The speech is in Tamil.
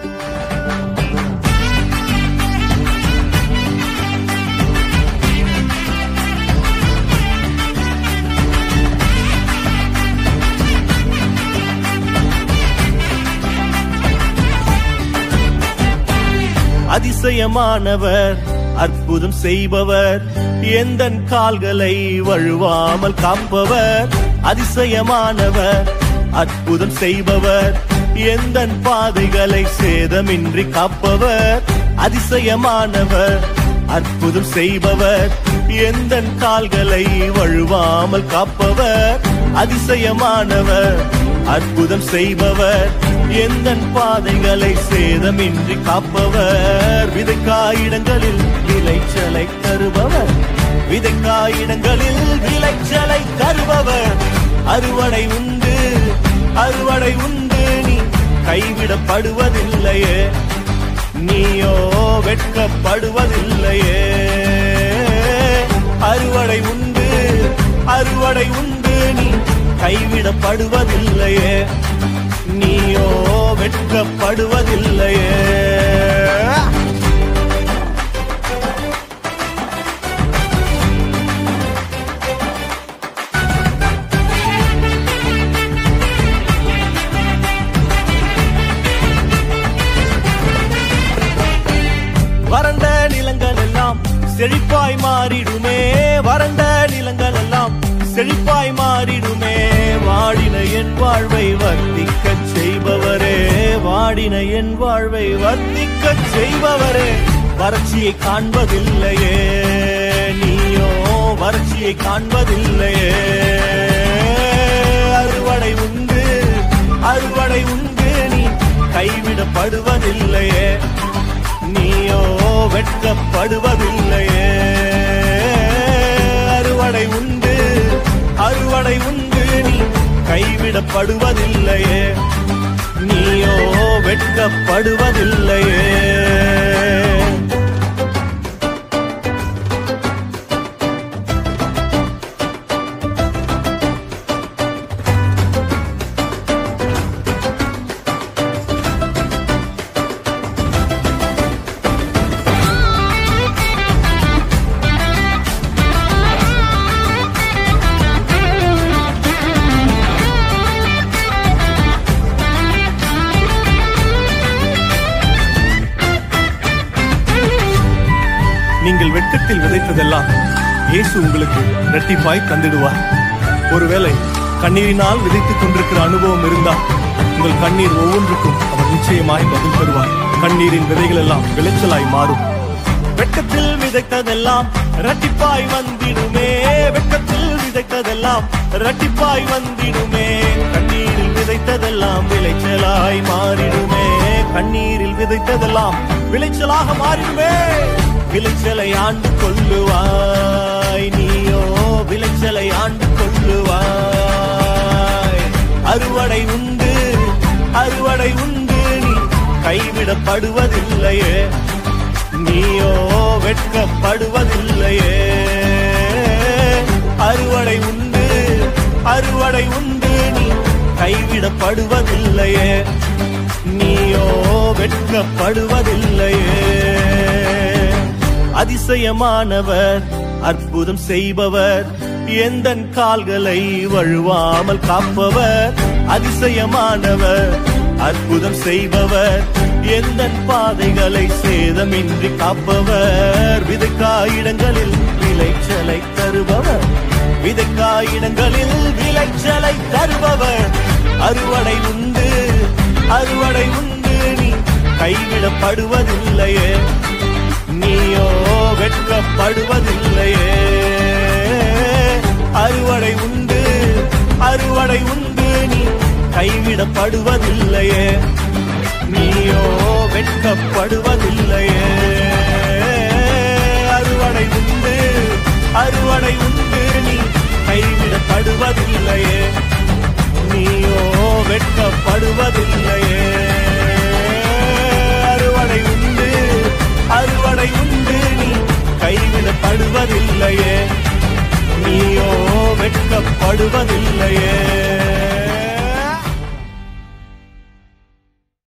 அதிசயமானவர் அற்புதம் செய்பவர் எந்த கால்களை வழுவாமல் காப்பவர் அதிசயமானவர் அற்புதம் செய்பவர் எந்த பாதைகளை சேதமின்றி காப்பவர் அதிசயமானவர் அற்புதம் செய்பவர் எந்த கால்களை வழுவாமல் காப்பவர் அதிசயமானவர் அற்புதம் செய்பவர் எந்த பாதைகளை சேதமின்றி காப்பவர் விதைக்காயிடங்களில் விளைச்சலை தருபவர் விதைக்காயிடங்களில் விளைச்சலை தருபவர் அறுவடை உண்டு அறுவடை உண்டு நீ கைவிடப்படுவதில்லையே நீயோ வெட்கப்படுவதில்லையே அறுவடை உண்டு அறுவடை உண்டு நீ கைவிடப்படுவதில்லையே நீயோ வெட்கப்படுவதில்லையே வறண்ட நிலங்கள் எல்லாம் செழிப்பாய் மாறிடுமே வறண்ட நிலங்கள் எல்லாம் செழிப்பாய் மாறிடுமே வாடின என் வாழ்வை வர்த்திக்கச் செய்பவரே வாடின என் வாழ்வை வர்த்திக்கச் செய்பவரே வறட்சியை காண்பதில்லையே நீயோ வறட்சியை காண்பதில்லையே அறுவடை உண்டு அறுவடை உண்டு நீ கைவிடப்படுவதில்லையே நீயோ வெட்கப்படுவதில்லையே அறுவடை உண்டு அறுவடை உண்டு நீ கைவிடப்படுவதில்லையே நீயோ வெட்கப்படுவதில்லையே நீங்கள் வெட்கத்தில் விதைத்ததெல்லாம் இயேசு உங்களுக்கு இரட்டிப்பாய் தந்திடுவார் ஒருவேளை கண்ணீரினால் விதைத்துக் கொண்டிருக்கிற அனுபவம் இருந்தால் உங்கள் கண்ணீர் ஒவ்வொன்றுக்கும் அவர் நிச்சயமாய் பதில் தருவார் கண்ணீரின் விதைகள் எல்லாம் விளைச்சலாய் மாறும் வெட்கத்தில் விதைத்ததெல்லாம் இரட்டிப்பாய் வந்திடுமே வெட்கத்தில் விதைத்ததெல்லாம் இரட்டிப்பாய் வந்திடுமே கண்ணீரில் விதைத்ததெல்லாம் விளைச்சலாய் மாறிடுமே கண்ணீரில் விதைத்ததெல்லாம் விளைச்சலாக மாறிடுமே விளைச்சலை ஆண்டு கொள்ளுவாய் நீயோ விளைச்சலை ஆண்டு கொள்ளுவாய் அறுவடை உண்டு அறுவடை உண்டு நீ கைவிடப்படுவதில்லையே நீயோ வெட்கப்படுவதில்லையே அறுவடை உண்டு அறுவடை உண்டு நீ கைவிடப்படுவதில்லையே நீயோ வெட்கப்படுவதில்லையே அதிசயமானவர் அற்புதம் செய்பவர் எந்த கால்களை வழுவாமல் காப்பவர் அதிசயமானவர் அற்புதம் செய்பவர் எந்த பாதைகளை சேதமின்றி காப்பவர் விதைக்காயிடங்களில் விளைச்சலை தருபவர் விதைக்காயிடங்களில் விளைச்சலை தருபவர் அறுவடை உண்டு அறுவடை உண்டு நீ கைவிடப்படுவதில்லையே நீயோ வெட்கப்படுவதில்லையே அறுவடை உண்டு அறுவடை உண்டு நீ கைவிடப்படுவதில்லையே நீயோ வெட்கப்படுவதில்லையே அறுவடை உண்டு அறுவடை உண்டு நீ கைவிடப்படுவதில்லையே நீயோ வெட்கப்படுவதில்லையே அறுவடை உண்டு அறுவடை உண்டு நீ கைவிடப்படுவதில்லையே நீயோ வெட்கப்படுவதில்லையே